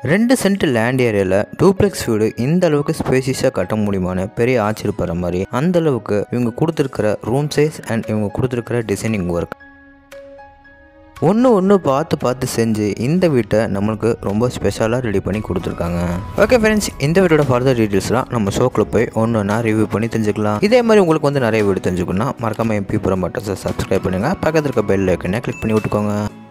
ரெண்டு cent land ஏரியாவில் duplex வீடு இந்த அளவுக்கு ஸ்பேசியஸாக கட்ட முடியுமான்னு பெரிய ஆச்சரியப்படுற மாதிரி அந்த அளவுக்கு இவங்க கொடுத்துருக்கிற ரூம் சைஸ் அண்ட் இவங்க கொடுத்துருக்கிற டிசைனிங் ஒர்க் ஒன்று ஒன்று பார்த்து பார்த்து செஞ்சு இந்த வீட்டை நம்மளுக்கு ரொம்ப ஸ்பெஷலாக ரெடி பண்ணி கொடுத்துருக்காங்க ஓகே ஃப்ரெண்ட்ஸ் இந்த வீட்டோட ஃபர்தர் டீட்டெயில்ஸ்லாம் நம்ம ஷோக்கில் போய் ஒன்று ஒன்றா ரிவ்யூ பண்ணி தெரிஞ்சுக்கலாம் இதே மாதிரி உங்களுக்கு வந்து நிறைய வீடு தெரிஞ்சுக்கணும்னா மறக்காமல் எம்பி புறம் மட்டும் சப்ஸ்கிரைப் பண்ணுங்கள் பக்கத்தில் இருக்க பெல் ஐக்கனை கிளிக் பண்ணி விட்டுக்கோங்க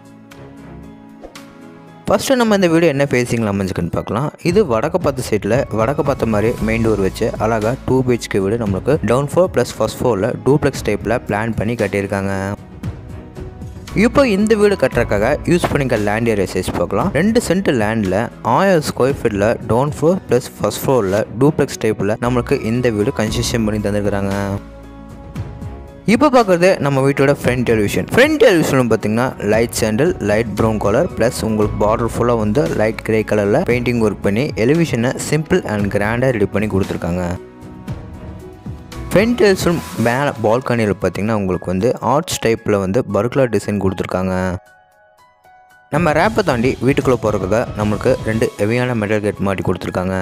ஃபஸ்ட்டு நம்ம இந்த வீடியோ என்ன ஃபேஸிங்கில் அமைஞ்சுக்குன்னு பார்க்கலாம் இது வடக்கு பார்த்த சைடில் வடக்கு பார்த்த மாதிரி மெயின் டோர் வச்சு அழகாக டூ பிஹெச்கே வீடு நம்மளுக்கு டவுன் ஃபோர் ப்ளஸ் ஃபஸ்ட் ஃபோரில் டூப்ளெக்ஸ் டைப்பில் பிளான் பண்ணி கட்டியிருக்காங்க இப்போ இந்த வீடு கட்டுறதுக்காக யூஸ் பண்ணிக்க லேண்ட் ஏரியா சைஸ் பார்க்கலாம் ரெண்டு சென்ட் லேண்டில் ஆயிரம் ஸ்கொயர் ஃபீட்டில் டவுன் ஃப்ளோர் ப்ளஸ் ஃபஸ்ட் ஃப்ளோரில் டூப்ளெக்ஸ் டைப்பில் நம்மளுக்கு இந்த வீடு கன்ஸ்ட்ரக்ஷன் பண்ணி தந்துருக்குறாங்க இப்போ பார்க்குறது நம்ம வீட்டோட ஃப்ரண்ட் டெலிவிஷன் ஃப்ரண்ட் டெலிவிஷன் பார்த்தீங்கன்னா லைட் சாண்டில் லைட் ப்ரௌன் கலர் ப்ளஸ் உங்களுக்கு பார்டர் ஃபுல்லாக வந்து லைட் கிரே கலரில் பெயிண்டிங் ஒர்க் பண்ணி எலிவிஷனை சிம்பிள் அண்ட் கிராண்டாக ரெடி பண்ணி கொடுத்துருக்காங்க ஃப்ரண்ட் டெலிவிஷன் மேலே பால்கனியில் பார்த்தீங்கன்னா உங்களுக்கு வந்து ஆர்ட்ஸ் டைப்பில் வந்து பர்குலர் டிசைன் கொடுத்துருக்காங்க நம்ம ரேப்பை தாண்டி வீட்டுக்குள்ளே போகிறதுக்காக நம்மளுக்கு ரெண்டு ஹெவியான மெட்டல் கேட் மாட்டி கொடுத்துருக்காங்க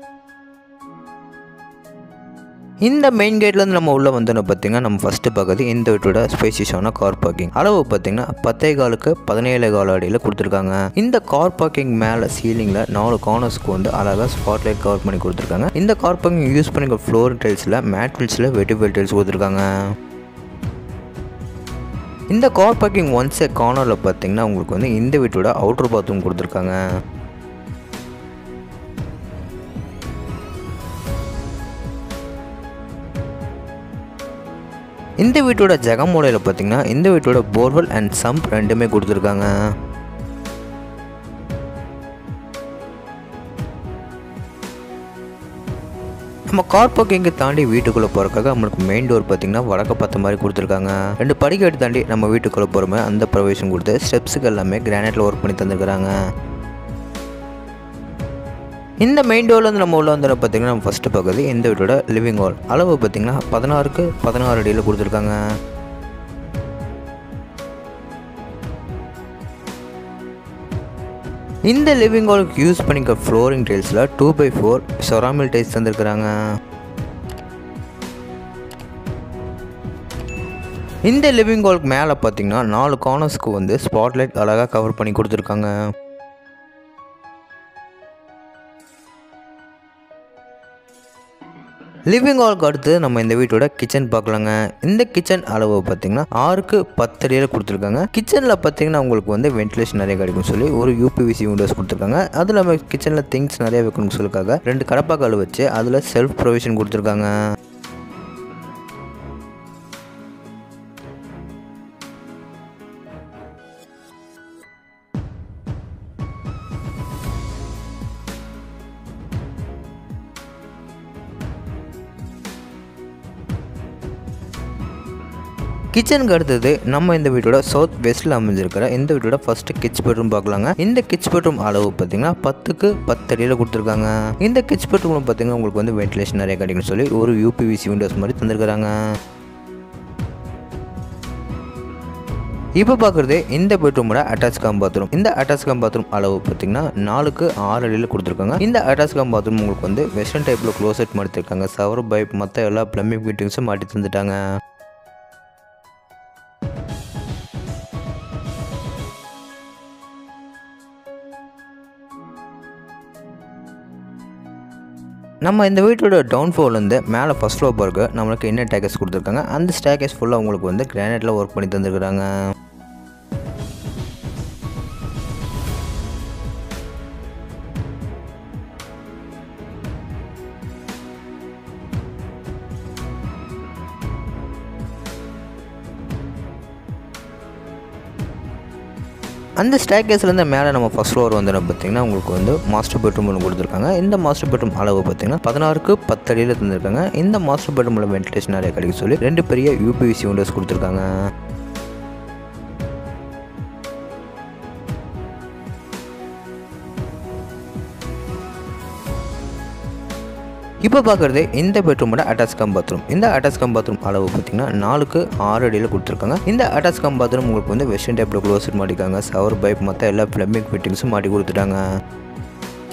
இந்த மெயின் கேட்லேருந்து நம்ம உள்ளே வந்தோன்னு பார்த்தீங்கன்னா நம்ம ஃபஸ்ட்டு பார்க்குறது இந்த வீட்டோட ஸ்பேசியஸான கார் பார்க்கிங் அளவு பார்த்தீங்கன்னா பத்தே காலுக்கு பதினேழு கால் அடியில் கொடுத்துருக்காங்க இந்த கார் பார்க்கிங் மேலே சீலிங்கில் நாலு கார்னர்ஸ்க்கு வந்து அழகாக ஸ்பாட்லைட் கவர் பண்ணி கொடுத்துருக்காங்க இந்த கார் பார்க்கிங் யூஸ் பண்ணிக்க ஃப்ளோர் டைல்ஸில் மேட் ஃபில்ஸில் வெட்டிஃபைல் டைல்ஸ் கொடுத்துருக்காங்க இந்த கார் பார்க்கிங் ஒன்ஸ் கார்னரில் பார்த்தீங்கன்னா உங்களுக்கு வந்து இந்த வீட்டோட அவுட்டர் பாத்ரூம் கொடுத்துருக்காங்க இந்த வீட்டோட ஜெகமூலையில் பார்த்தீங்கன்னா இந்த வீட்டோட போர்வெல் அண்ட் சம்ப் ரெண்டுமே கொடுத்துருக்காங்க நம்ம கார் பார்க்கிங்கை தாண்டி வீட்டுக்குள்ளே போகிறக்காக நம்மளுக்கு மெயின் டோர் பார்த்தீங்கன்னா வடக்க பார்த்த மாதிரி கொடுத்துருக்காங்க ரெண்டு படிக்கட்டு தாண்டி நம்ம வீட்டுக்குள்ளே போகிறோமே அந்த ப்ரொவிஷன் கொடுத்து ஸ்டெப்ஸுக்கு எல்லாமே கிரானைட்டில் ஒர்க் பண்ணி தந்துருக்குறாங்க இந்த மெயின் டோர்லேருந்து நம்ம உள்ள வந்து பார்த்தீங்கன்னா நம்ம ஃபஸ்ட்டு பார்க்குறது இந்த வீட்டோட லிவிங் ஹால் அளவு பார்த்தீங்கன்னா பதினாறுக்கு பதினாறு அடியில் கொடுத்துருக்காங்க இந்த லிவிங் ஹாலுக்கு யூஸ் பண்ணிக்க ஃப்ளோரிங் டைல்ஸில் டூ பை ஃபோர் சொராமில் டைல்ஸ் தந்துருக்குறாங்க இந்த லிவிங் ஹாலுக்கு மேலே பார்த்தீங்கன்னா நாலு கார்னர்ஸ்க்கு வந்து ஸ்பாட்லைட் அழகாக கவர் பண்ணி கொடுத்துருக்காங்க லிவிங் ஹாலுக்கு அடுத்து நம்ம இந்த வீட்டோட கிச்சன் பார்க்கலாங்க இந்த கிச்சன் அளவு பார்த்தீங்கன்னா ஆறுக்கு பத்து அடியில் கொடுத்துருக்காங்க கிச்சனில் பார்த்தீங்கன்னா உங்களுக்கு வந்து வென்டிலேஷன் நிறைய கிடைக்கும் சொல்லி ஒரு யூபிவிசி விண்டோஸ் கொடுத்துருக்காங்க அது இல்லாமல் கிச்சனில் திங்ஸ் நிறைய வைக்கணும்னு சொல்லிருக்காங்க ரெண்டு கடப்பாக்கால் வச்சு அதில் செல்ஃப் ப்ரொவிஷன் கொடுத்துருக்காங்க கிச்சனுக்கு அடுத்தது நம்ம இந்த வீட்டோட சவுத் வெஸ்ட்டில் அமைஞ்சிருக்கிற இந்த வீட்டோட ஃபர்ஸ்ட் கிச் பெட்ரூம் பார்க்கலாங்க இந்த கிச் பெட்ரூம் அளவு பார்த்தீங்கன்னா பத்துக்கு பத்து அடியில் கொடுத்துருக்காங்க இந்த கிச் பெட்ரூமில் பார்த்தீங்கன்னா உங்களுக்கு வந்து வென்டிலேஷன் நிறைய கிடைக்கும்னு சொல்லி ஒரு யூபிவிசி விண்டோஸ் மாதிரி தந்திருக்கிறாங்க இப்போ பார்க்குறது இந்த பெட்ரூமோட அட்டாச் கம் பாத்ரூம் இந்த அட்டாச் கம் பாத்ரூம் அளவு பார்த்தீங்கன்னா நாலுக்கு ஆறு அடியில் கொடுத்துருக்காங்க இந்த அட்டாச் கம் பாத்ரூம் உங்களுக்கு வந்து வெஸ்டர்ன் டைப்பில் க்ளோசெட் மாட்டிருக்காங்க சவர் பைப் மற்ற எல்லா ப்ளம்பிங் ஃபிட்டிங்ஸும் மாட்டி தந்துட்டாங்க நம்ம இந்த வீட்டோட டவுன் ஃப்ளோர்லேருந்து மேலே ஃபஸ்ட் ஃப்ளோர் போகிறக்கு நம்மளுக்கு என்ன டேக்கஸ் கொடுத்துருக்காங்க அந்த ஸ்டேக்கஸ் ஃபுல்லாக உங்களுக்கு வந்து கிரானைட்டில் ஒர்க் பண்ணி தந்துருக்குறாங்க அந்த ஸ்டேக்கேஸ்லேருந்து மேலே நம்ம ஃபஸ்ட் ஃப்ளோர் வந்து பார்த்தீங்கன்னா உங்களுக்கு வந்து மாஸ்டர் பெட்ரூம் ஒன்று கொடுத்துருக்காங்க இந்த மாஸ்டர் பெட்ரூம் அளவு பார்த்தீங்கன்னா பதினாறுக்கு பத்து அடியில் தந்திருக்காங்க இந்த மாஸ்டர் பெட்ரூமில் வென்டிலேஷன் நிறைய கிடைக்கும் சொல்லி ரெண்டு பெரிய யூபிவிசி விண்டோஸ் கொடுத்துருக்காங்க இப்போ பார்க்குறது இந்த பெட்ரூமோட அட்டாச் கம் பாத்ரூம் இந்த அட்டாச் கம் பாத்ரூம் அளவு பார்த்தீங்கன்னா நாலுக்கு ஆறு அடியில் கொடுத்துருக்காங்க இந்த அட்டாச் கம் பாத்ரூம் உங்களுக்கு வந்து வெஸ்டர்ன் டைப்பில் க்ளோசர் மாட்டிக்காங்க சவர் பைப் மற்ற எல்லா ப்ளம்பிங் ஃபிட்டிங்ஸும் மாட்டி கொடுத்துட்டாங்க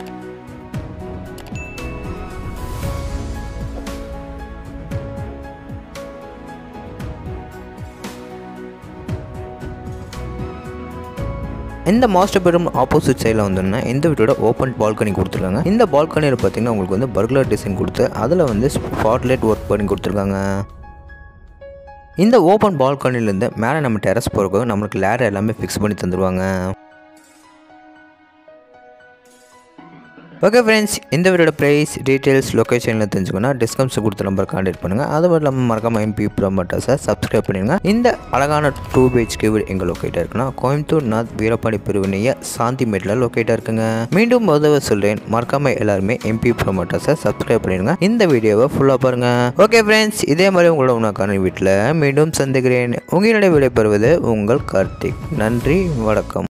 இந்த மாஸ்டர் பெட்ரூம் ஆப்போசிட் சைடில் வந்தோம்னா இந்த வீட்டோட ஓப்பன் பால்கனி கொடுத்துருக்காங்க இந்த பால்கனியில் பார்த்தீங்கன்னா உங்களுக்கு வந்து பர்குலர் டிசைன் கொடுத்து அதில் வந்து ஸ்பாட்லைட் ஒர்க் பண்ணி கொடுத்துருக்காங்க இந்த ஓப்பன் பால்கனிலேருந்து மேலே நம்ம டெரஸ் போகிறதுக்கு நம்மளுக்கு லேர் எல்லாமே ஃபிக்ஸ் பண்ணி தந்துடுவாங்க ஓகே ஃப்ரெண்ட்ஸ் இந்த வீடோட ப்ரைஸ் டீட்டெயில்ஸ் லொக்கேஷனில் தெரிஞ்சுக்கணும் டிஸ்கவுண்ட்ஸ் கொடுத்த நம்பர் கான்டாக்ட் பண்ணுங்கள் அது மட்டும் இல்லாமல் மறக்காம எம்பி ப்ரோமோட்டர்ஸை சப்ஸ்கிரைப் பண்ணிடுங்க இந்த அழகான டூ பிஹெச்கே வீடு எங்கே லொக்கேட்டாக இருக்குன்னா கோயம்புத்தூர் நாத் வீரப்பாடி பிரிவினைய சாந்திமேட்டில் லொக்கேட்டாக இருக்குங்க மீண்டும் உதவ சொல்கிறேன் மறக்காம எல்லாருமே எம்பி ப்ரோமோட்டர்ஸை சப்ஸ்கிரைப் பண்ணிடுங்க இந்த வீடியோவை ஃபுல்லாக பாருங்கள் ஓகே ஃப்ரெண்ட்ஸ் இதே மாதிரி உங்களோட உனக்கான வீட்டில் மீண்டும் சந்திக்கிறேன் உங்களுடைய விடைபெறுவது உங்கள் கார்த்திக் நன்றி வணக்கம்